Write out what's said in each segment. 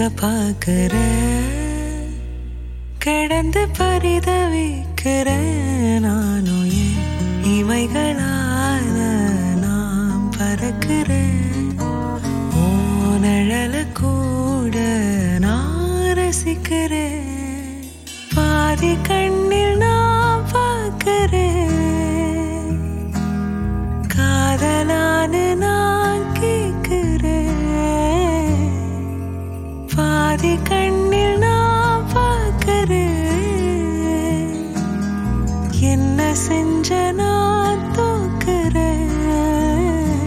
பார்க்கிற கிடந்து பரிதவிக்கிற நானும் என் இமைகளால நாம் பறக்கிறேன் ஓ நிழல கூட நான் ரசிக்கிறேன் பாதி கண்ணில் நான் பார்க்கிறேன் காதலான்னு நான் கேட்கிறேன் பாதி கண்ணில் நான் பார்க்கிறேன் என்ன செஞ்ச நான் தோக்கிறேன்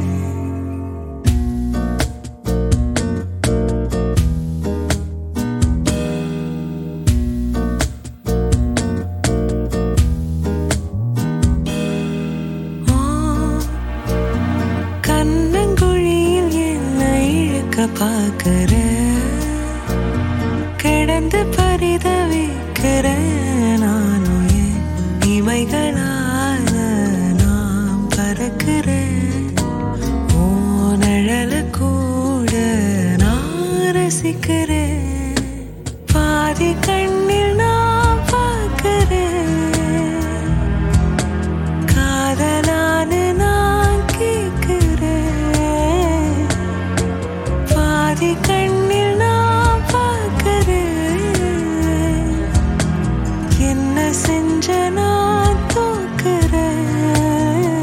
ஓ, கண்ணங்குழியில் என்னை இழுக்க பார்க்கிற கிடந்து பரிதவிக்கிற நானும் என் இமைகளால நாம் பறக்கிறேன் ஓ நிழல கூட நான் ரசிக்கிறேன் பாதி கண்ணில் நான் பார்க்கிறேன் காதலான்னு நான் கேட்கிறேன் பாதி கண்ணில் நான் பார்க்கிறேன் என்ன செஞ்ச நான் தோக்கிறேன்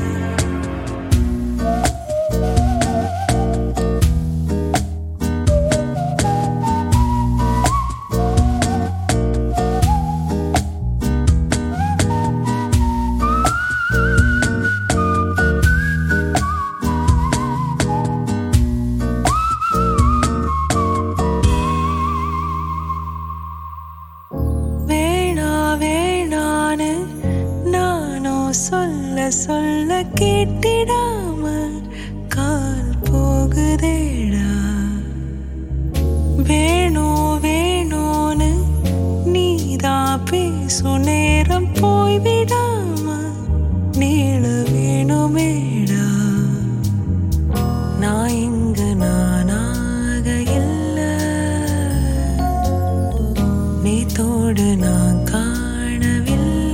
வேணா வேணான்னு நானோ சொல்ல சொல்ல கேட்டிடாம கால் போகுதேடா வேணும் வேணும்னு நீதான் பேசும் நேரம் போய்விடாம நீள வேணுமேடா நான் இங்கு நானாக இல்லை நீ தோடு நான் காணவில்லை